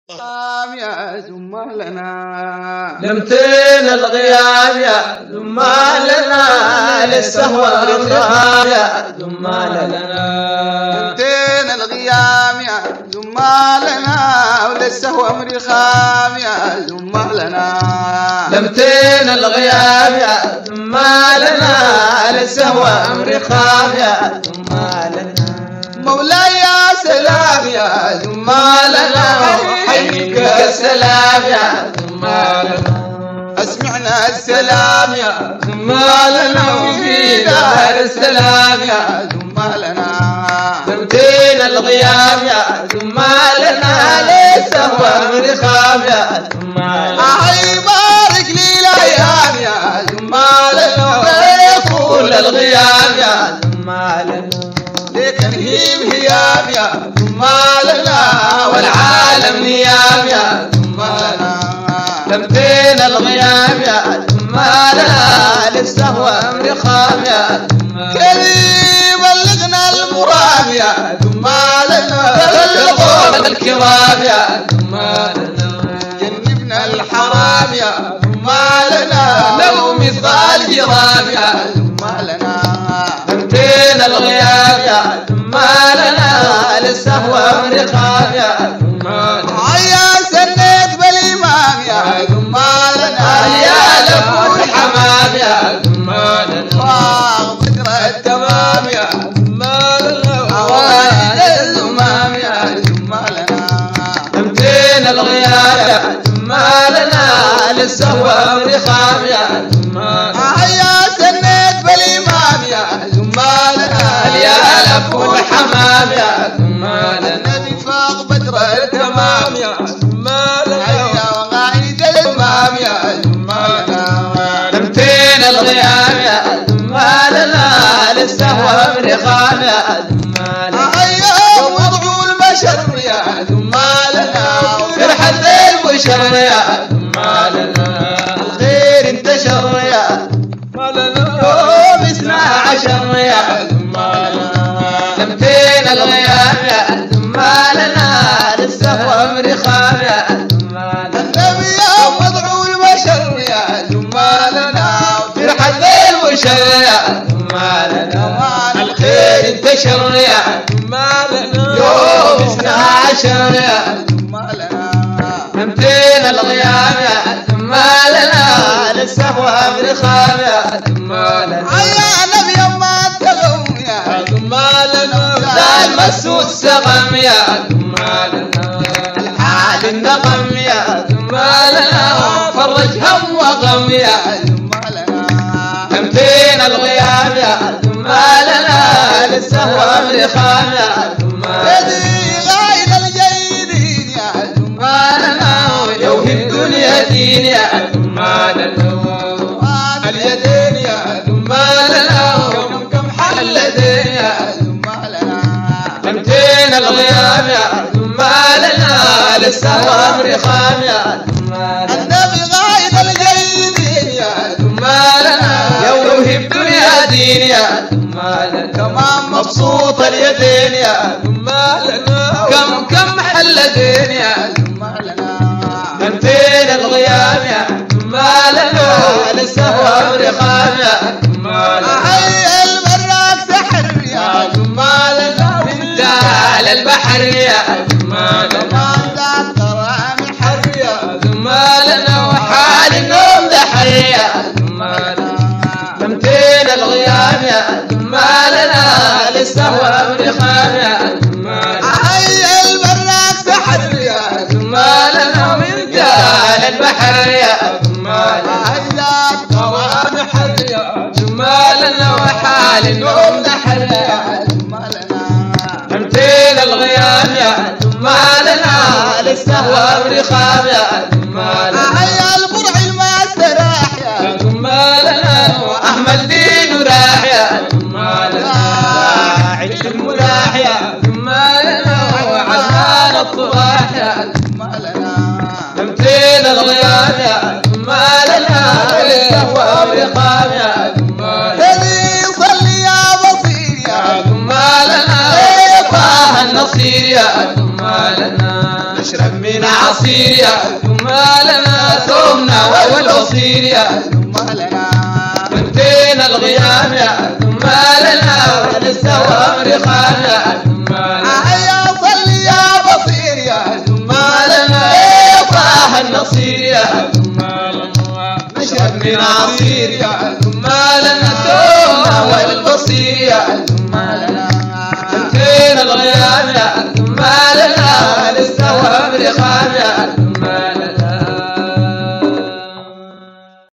الغياب يا زمالنا لمتين الغياب يا زمالنا للسهوة الغياب يا زمالنا لمتين الغياب يا زمالنا ولسه امري خام يا زمالنا لمتين الغياب يا زمالنا للسهوة أمري خاف يا زمالنا مولاي يا سلام يا زمالنا حيك السلام يا زمالنا اسمعنا السلام يا زمالنا وفي دار السلام يا زمالنا لمتين الغياب يا زمالنا للسهوة أمري خاف يا زمالنا اي بارك لي الايام يا زمالنا يقول الغياب يا زمالنا ليك نهيب هيام يا زمالنا والعالم نيام يا زمالنا لمتين الغياب يا زمالنا للسهوة أمري خام يا زمالنا كريم بلغنا المرام يا زمالنا القوم الكرام يا زمالنا جنبنا الحرام يا زمالنا لو مثقال جرام يا زمالنا لمتين الغياب يا زمالنا للسهوة أمري خام يا زمالنا عيا سنيت بالإمام يا زمالنا يا لفو الحمام يا زمالنا فاغ فكرة التمام يا زمالنا أوائل الزمام يا زمالنا تمتين الغياب يا زمالنا للسهوة أمري خام يا زمالنا عيا سنيت بالإمام يا زمالنا يا لفو الحمام يا زمالنا النبي فاغ بدر التمام يا زمالنا يا وغايد الإمام يا زمالنا تمتين الغياب يا زمالنا للسهوة أمري خام يا زمالنا يا وضع البشر يا زمالنا فرحة الليل وشر يا زمالنا الخير انتشر يا يوم اثنا عشر يا زمالنا لمتين الغياب يا زمالنا للسهوة أمري خام يا زمالنا النبي يا وضع البشر يا زمالنا فرحة الليل وشر يا زمالنا الخير انتشر يا زمالنا يوم اثنا عشر يا زمالنا لمتين الغياب يا زمالنا للسهوة أمري خام يا زمالنا يا نبي ما تلوم يا زمالنا زال مسود سقم يا زمالنا الحال النغم يا زمالنا فرج هم وغم يا زمالنا تمتين الغياب يا زمالنا للسهوة أمري خام يا زمالنا يدي غايد الجيدين يا زمالنا يوم الدنيا دين يا زمالنا اليدين يا زمالنا كم كم حل دين يا زمالنا تمتين الغياب يا زمالنا للسهوة أمري خام يا زمالنا النبي غايد الجيدين يا زمالنا يوم الدنيا دين يا زمالنا تمام مبسوط اليدين يا زمالنا كم كم حل دين يا زمالنا تمتين الغياب يا زمالنا للسهوة أمري خام يا زمالنا حي البراك سحر يا زمالنا دال البحر يا زمالنا ما ذات غرام حر يا زمالنا وحال النوم دحر يا زمالنا تمتين الغياب يا زمالنا للسهوة أمري خام يا زمالنا حي البراك سحر يا زمالنا من دال البحر يا زمالنا حي ذات غرام حر يا زمالنا وحال النوم دحر يا زمالنا تمتين الغياب يا زمالنا للسهوة أمري خام يا زمالنا حي البرع ما استراح يا يا زمالنا واحمد دين وراح يا زمالنا عيش الملاح يا زمالنا وعدنان الصباح يا زمالنا تمثيل الغياب يا زمالنا للسهوة ورقام يا زمالنا هذي صلي يا بصير يا يا زمالنا طه النصير يا زمالنا نشرب من عصير يا جمالنا ثومنا والبصير يا جمالنا بنتين الغيام يا جمالنا وللسوامر خان يا جمالنا هيا صلي يا بصير يا جمالنا جمالنا صاح النصير يا جمالنا نشرب من عصير يا